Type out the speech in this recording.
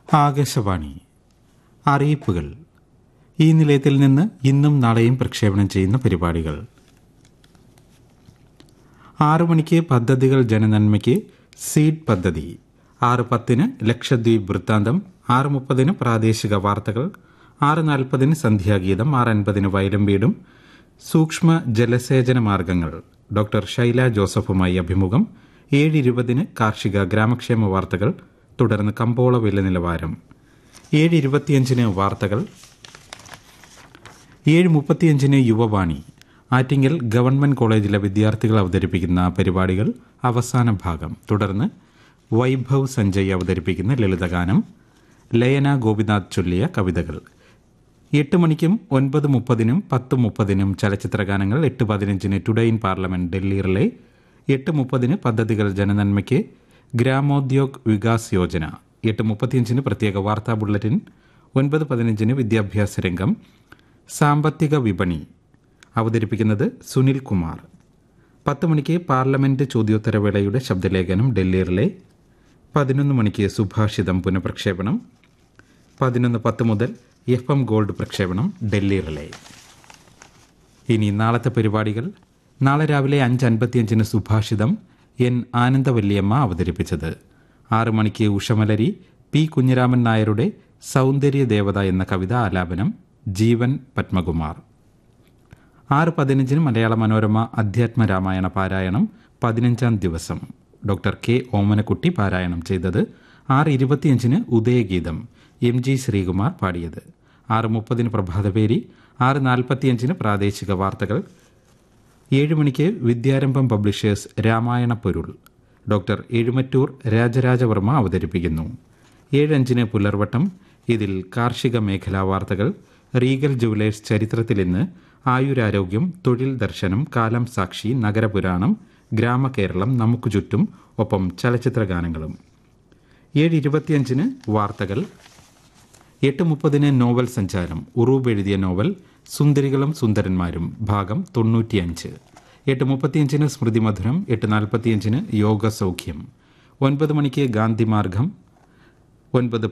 ആകാശവാണി അറിയിപ്പുകൾ ഈ നിലയത്തിൽ നിന്ന് ഇന്നും നാളെയും പ്രക്ഷേപണം ചെയ്യുന്ന പരിപാടികൾ ആറു മണിക്ക് പദ്ധതികൾ ജനനന്മയ്ക്ക് സീഡ് പദ്ധതി ആറ് പത്തിന് ലക്ഷദ്വീപ് വൃത്താന്തം ആറ് മുപ്പതിന് പ്രാദേശിക വാർത്തകൾ ആറ് നാൽപ്പതിന് സന്ധ്യാഗീതം ആറ് അൻപതിന് വയലും വീടും സൂക്ഷ്മ ജലസേചന മാർഗങ്ങൾ ഡോക്ടർ ശൈല ജോസഫുമായി അഭിമുഖം ഏഴ് ഇരുപതിന് കാർഷിക ഗ്രാമക്ഷേമ വാർത്തകൾ തുടർന്ന് കമ്പോള വില നിലവാരം ഏഴ് ഇരുപത്തിയഞ്ചിന് വാർത്തകൾ ഏഴ് മുപ്പത്തിയഞ്ചിന് യുവവാണി ആറ്റിങ്ങൽ ഗവൺമെന്റ് കോളേജിലെ വിദ്യാർത്ഥികൾ അവതരിപ്പിക്കുന്ന പരിപാടികൾ അവസാന ഭാഗം തുടർന്ന് വൈഭവ് സഞ്ജയ് അവതരിപ്പിക്കുന്ന ലളിതഗാനം ലയന ഗോപിനാഥ് ചൊല്ലിയ കവിതകൾ എട്ട് മണിക്കും ഒൻപത് മുപ്പതിനും പത്ത് മുപ്പതിനും ചലച്ചിത്രഗാനങ്ങൾ എട്ട് പതിനഞ്ചിന് today in Parliament Delhi relay എട്ട് മുപ്പതിന് പദ്ധതികൾ ജനനന്മയ്ക്ക് ഗ്രാമോദ്യോഗ് വികാസ് യോജന എട്ട് മുപ്പത്തിയഞ്ചിന് പ്രത്യേക വാർത്താ ബുള്ളറ്റിൻ ഒൻപത് പതിനഞ്ചിന് വിദ്യാഭ്യാസ രംഗം സാമ്പത്തിക വിപണി അവതരിപ്പിക്കുന്നത് സുനിൽ കുമാർ പത്ത് മണിക്ക് പാർലമെന്റ് ചോദ്യോത്തരവേളയുടെ ശബ്ദലേഖനം ഡൽഹി റിലേ പതിനൊന്ന് മണിക്ക് സുഭാഷിതം പുനഃപ്രക്ഷേപണം പതിനൊന്ന് പത്ത് മുതൽ എഫ് എം ഗോൾഡ് പ്രക്ഷേപണം ഡൽഹി റിലേ ഇനി നാളത്തെ പരിപാടികൾ നാളെ രാവിലെ അഞ്ച് അൻപത്തിയഞ്ചിന് സുഭാഷിതം എൻ ആനന്ദവല്ലിയമ്മ അവതരിപ്പിച്ചത് ആറ് മണിക്ക് ഉഷമലരി പി കുഞ്ഞിരാമൻ നായരുടെ സൗന്ദര്യ ദേവത എന്ന കവിത ആലാപനം ജീവൻ പത്മകുമാർ ആറ് പതിനഞ്ചിന് മലയാള മനോരമ അധ്യാത്മ രാമായണ പാരായണം പതിനഞ്ചാം ദിവസം ഡോക്ടർ കെ ഓമനക്കുട്ടി പാരായണം ചെയ്തത് ആറ് ഇരുപത്തിയഞ്ചിന് ഉദയഗീതം എം ജി ശ്രീകുമാർ പാടിയത് ആറ് മുപ്പതിന് പ്രഭാതപേരി ആറ് നാൽപ്പത്തിയഞ്ചിന് പ്രാദേശിക വാർത്തകൾ ഏഴ് മണിക്ക് വിദ്യാരംഭം പബ്ലിഷേഴ്സ് രാമായണ പൊരുൾ ഡോക്ടർ എഴുമറ്റൂർ രാജരാജവർമ്മ അവതരിപ്പിക്കുന്നു ഏഴഞ്ചിന് പുലർവട്ടം ഇതിൽ കാർഷിക മേഖലാ വാർത്തകൾ റീഗൽ ജുവലേഴ്സ് ചരിത്രത്തിൽ ഇന്ന് ആയുരാരോഗ്യം തൊഴിൽ ദർശനം കാലം സാക്ഷി നഗരപുരാണം ഗ്രാമകേരളം നമുക്ക് ചുറ്റും ഒപ്പം ചലച്ചിത്ര ഗാനങ്ങളും ഏഴ് ഇരുപത്തിയഞ്ചിന് വാർത്തകൾ എട്ട് മുപ്പതിന് നോവൽ സഞ്ചാരം ഉറൂബ് എഴുതിയ നോവൽ സുന്ദരികളും സുന്ദരന്മാരും ഭാഗം തൊണ്ണൂറ്റിയഞ്ച് എട്ട് മുപ്പത്തിയഞ്ചിന് സ്മൃതി മധുരം എട്ട് നാൽപ്പത്തിയഞ്ചിന് യോഗ സൗഖ്യം ഒൻപത് മണിക്ക് ഗാന്ധിമാർഗം ഒൻപത്